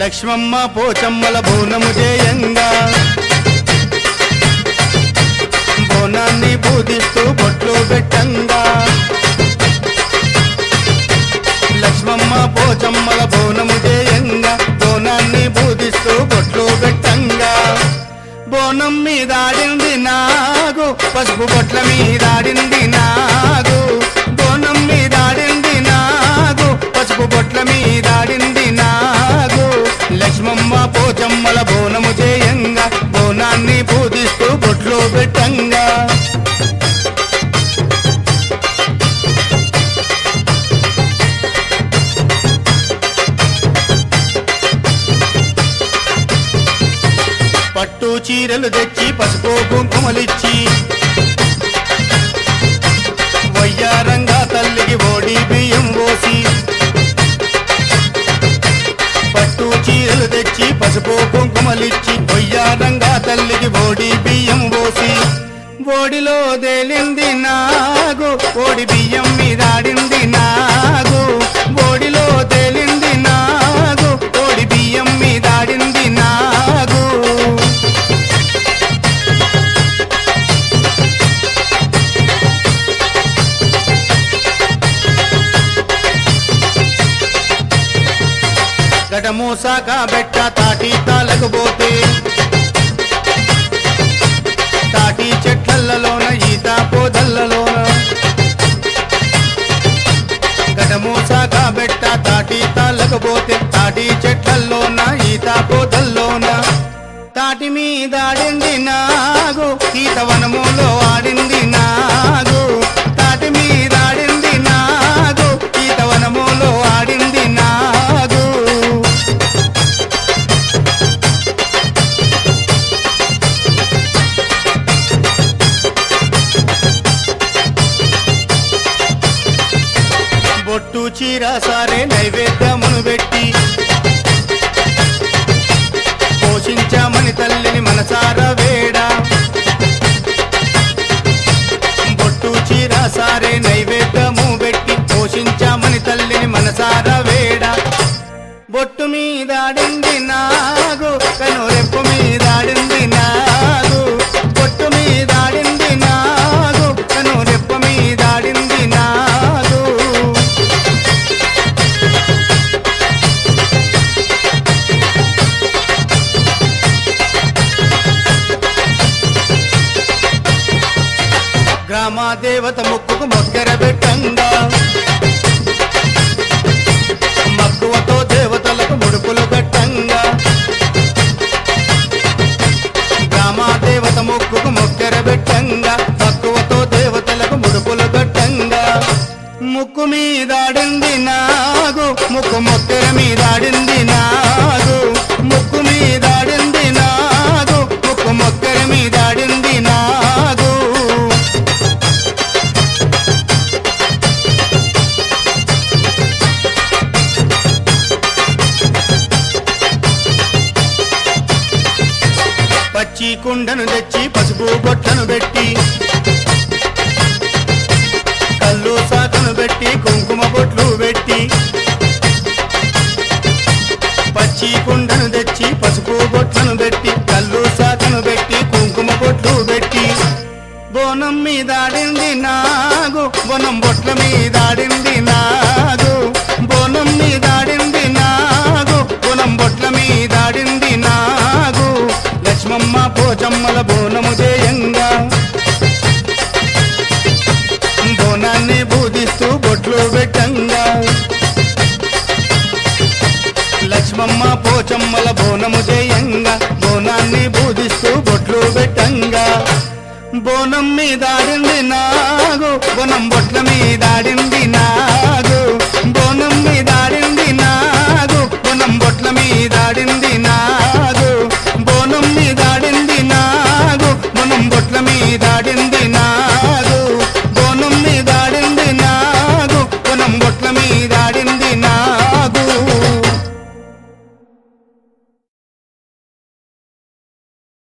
లక్ష్మమ్మ పోచమ్మల బోనము చేయంగా బోనాన్ని పూజిస్తూ బొట్లు పెట్టంగా లక్ష్మమ్మ పోచమ్మల బోనము చేయంగా బోనాన్ని పూజిస్తూ బొట్లు పెట్టంగా బోనం మీదాడింది నాగు పసుపు బొట్ల మీదాడింది నాగు బోనం మీదాడింది నాగు పసుపు బొట్ల మీదాడింది నాగు లక్ష్మమ్మ పోచమ్మల బోనము చేయంగా బోనాన్ని పూజిస్తూ బొట్లు పెట్టంగా పట్టు చీరలు తెచ్చి పసుపు కుంకుమలిచ్చి వయ్యారంగా తల్లికి ఓడి బియ్యం పోసి పట్టు చీరలు తెచ్చి పసుపు కుంకుమలిచ్చి వయ్యారంగా తల్లికి ఓడి బియ్యం పోసి ఓడిలో తేలింది నాగు ఓడి బియ్యం మీదాడింది నాగు ఓడిలో తేలింది నాగు ఓడి బియ్యం మీదాడింది నాగు గడమూసాక బెట్ట తాటి తాలకపోతే తాటి చెట్లలోన ఈత పోదల్లలోన గడమూసాక బెట్ట తాటి తాలకపోతే తాటి చెట్లలోన ఈత పోదల్లోన తాటి మీద ఆడింది నాగు ఈత వనములో ఆడింది నాగు తాటి మీద ఆడింది నాగు ఈత వనములో ఆడింది నాగు బొట్టు చీర సారే నైవేద్యమును పెట్టి పోషించామని తల్లిని మనసార వేడ బొట్టు చీర సారే నైవేద్యము పెట్టి పోషించామని తల్లిని మనసార వేడ బొట్టు మీదాడింది నాగు కనురెప్పు మీదాడింది నాగు బొట్టు మీదాడింది నాగు కనురెప్పు మీదాడింది నాగు గ్రామ దేవత ముక్కుకు మొగ్గర పెట్టంగా మక్కువతో దేవతలకు ముడుపులు కట్టంగా గ్రామ దేవత ముక్కుకు మొగ్గర పెట్టంగా మక్కువతో దేవతలకు ముడుపులు కట్టంగా ముక్కు మీదాడింది నాగు ముక్కు మొక్కర మీదాడింది నాగు ముక్కు మీదాడింది నాగు ముక్కు మొక్కర మీదాడింది నాగు పచ్చి కుండను తెచ్చి పసుపు బొట్లను పెట్టి కళ్ళు సాకను పెట్టి కుంకుమ బొట్లు పెట్టి పచ్చి కుండను తెచ్చి పసుపు బొట్లను పెట్టి కళ్ళు సాకను పెట్టి కుంకుమ బొట్లు పెట్టి బోనం మీదాడింది నాగు బోనం బొట్ల మీదాడింది నాగు బోనం మీదాడింది నాగు బోనం బొట్ల మీదాడింది నాగు లక్ష్మమ్మ పోచమ్మల బోనము చేయంగా బోనాన్ని బూదిస్తూ బొట్లు పెట్టంగా లక్ష్మమ్మ పోచమ్మల బోనము చేయంగా బోనాన్ని బూదిస్తూ బొట్లు పెట్టంగా బోనం మీదాడింది నాగు బోనం బొట్ల మీదాడింది నాగు బోనం మీదాడింది నాగు బోనం బొట్ల మీదాడింది